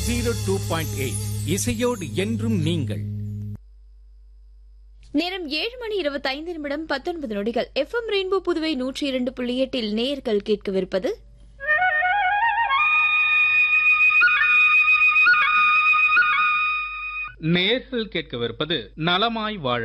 zero two point eight இசையோடு என்றும் நீங்கள் நேரம் ஏழு மணி இருபத்தைந்து நிமிடம் பத்தொன்பது நொடிகள் எஃப்எம் ரெயின்போ புதுவை நூற்றி இரண்டு புள்ளி எட்டில் நேயர்கள் கேட்கவிருப்பது நேர்கள் கேட்கவிருப்பது நலமாய் வாழ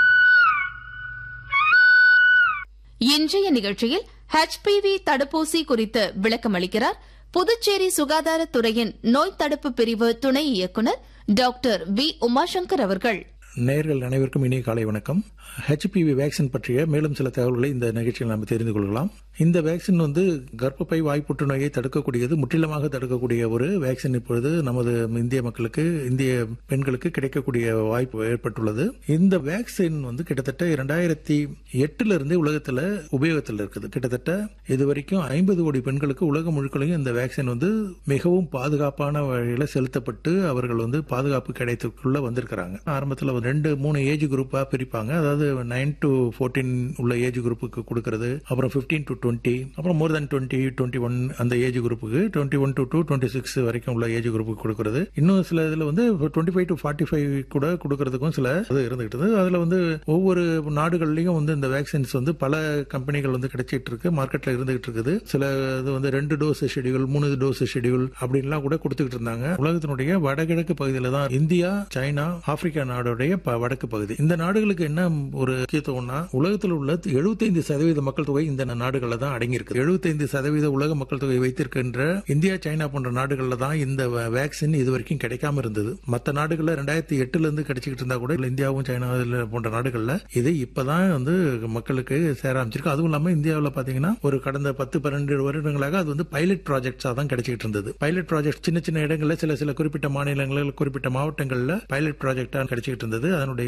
இன்றைய நிகழ்ச்சியில் ஹெச்பிவி தடுப்பூசி குறித்து விளக்கம் அளிக்கிறார் புதுச்சேரி சுகாதாரத்துறையின் நோய் தடுப்பு பிரிவு துணை இயக்குநர் டாக்டர் வி உமாசங்கர் அவர்கள் நேர்கள் அனைவருக்கும் இனிய காலை வணக்கம் ஹெச்பிவி வேக்சின் பற்றிய மேலும் சில தகவல்களை இந்த நிகழ்ச்சியில் நாம் தெரிந்து கொள்ளலாம் இந்த வேக்சின் வந்து கர்ப்பப்பை வாய் புற்றுநோயை தடுக்கக்கூடியது முற்றிலுமாக தடுக்கக்கூடிய ஒரு வேக்சின் இப்பொழுது நமது இந்திய மக்களுக்கு இந்திய பெண்களுக்கு கிடைக்கக்கூடிய வாய்ப்பு ஏற்பட்டுள்ளது இந்த வேக்சின் வந்து கிட்டத்தட்ட இரண்டாயிரத்தி எட்டுல இருந்தே உலகத்துல உபயோகத்தில் இருக்குது கிட்டத்தட்ட இதுவரைக்கும் ஐம்பது கோடி பெண்களுக்கு உலகம் முழுக்களையும் இந்த வேக்சின் வந்து மிகவும் பாதுகாப்பான வழியில செலுத்தப்பட்டு அவர்கள் வந்து பாதுகாப்பு கிடைத்துக்குள்ள வந்திருக்கிறாங்க ஆரம்பத்தில் ஒரு ரெண்டு மூணு ஏஜ் குரூப்பா பிரிப்பாங்க அதாவது நைன் டு ஃபோர்டீன் உள்ள ஏஜ் குரூப்புக்கு கொடுக்கறது அப்புறம் பிப்டீன் டு டுவெண்ட்டி அப்புறம் more then twenty twenty one அந்த ஏஜ் குரூப்புக்கு twenty one to to twenty six வரைக்கும் உள்ள ஏஜ் குரூப்புக்கு கொடுக்கறது இன்னும் சில இதுல வந்து twenty five to forty five கூட கொடுக்கறதுக்கும் சில இது இருந்துகிட்டு அதுல வந்து ஒவ்வொரு நாடுகள்லயும் வந்து இந்த வேக்சின்ஸ் வந்து பல கம்பெனிகள் வந்து கிடைச்சிட்டு இருக்கு மார்க்கெட்ல இருந்துகிட்டு இருக்குது சில இது வந்து ரெண்டு டோஸ் ஷெடியூல் மூணு டோஸ் ஷெடியூல் அப்படின்லாம் கூட கொடுத்துக்கிட்டு இருந்தாங்க உலகத்தினுடைய வடகிழக்கு பகுதியில தான் இந்தியா சைனா ஆப்பிரிக்கா நாடுடைய ப- வடக்கு பகுதி இந்த நாடுகளுக்கு என்ன ஒரு முக்கியத்துவம்னா உலகத்தில் உள்ள 75% சதவீத மக்கள் தொகை இந்த நாடுகளில் தான் அடங்கியிருக்கு 75% சதவீத உலக மக்கள் தொகை வைத்திருக்கின்ற இந்தியா சைனா போன்ற நாடுகளில் தான் இந்த வ- வேக்சின் இது வரைக்கும் கிடைக்காம இருந்தது மற்ற நாடுகள்ல ரெண்டாயிரத்தி எட்டுல இருந்து கிடைச்சிக்கிட்டு இருந்தா கூட இல்ல இந்தியாவும் சைனா இதுல போன்ற நாடுகள்ல இது இப்பதான் வந்து மக்களுக்கு சேர ஆரம்பிச்சிருக்கு அதுவும் இல்லாம இந்தியாவில் பாத்தீங்கன்னா ஒரு கடந்த பத்து பன்னெண்டு வருடங்களாக அது வந்து பைலட் ப்ராஜெக்ட்ஸா தான் கிடைச்சிக்கிட்டு இருந்தது பைலட் ப்ராஜெக்ட் சின்ன சின்ன இடங்கள்ல சில சில குறிப்பிட்ட மாநிலங்களில் குறிப்பிட்ட மாவட்டங்கள்ல பைலட் ப்ராஜெக்டா கிடைச்சிக்கிட்டு இருந்தது அதனுடைய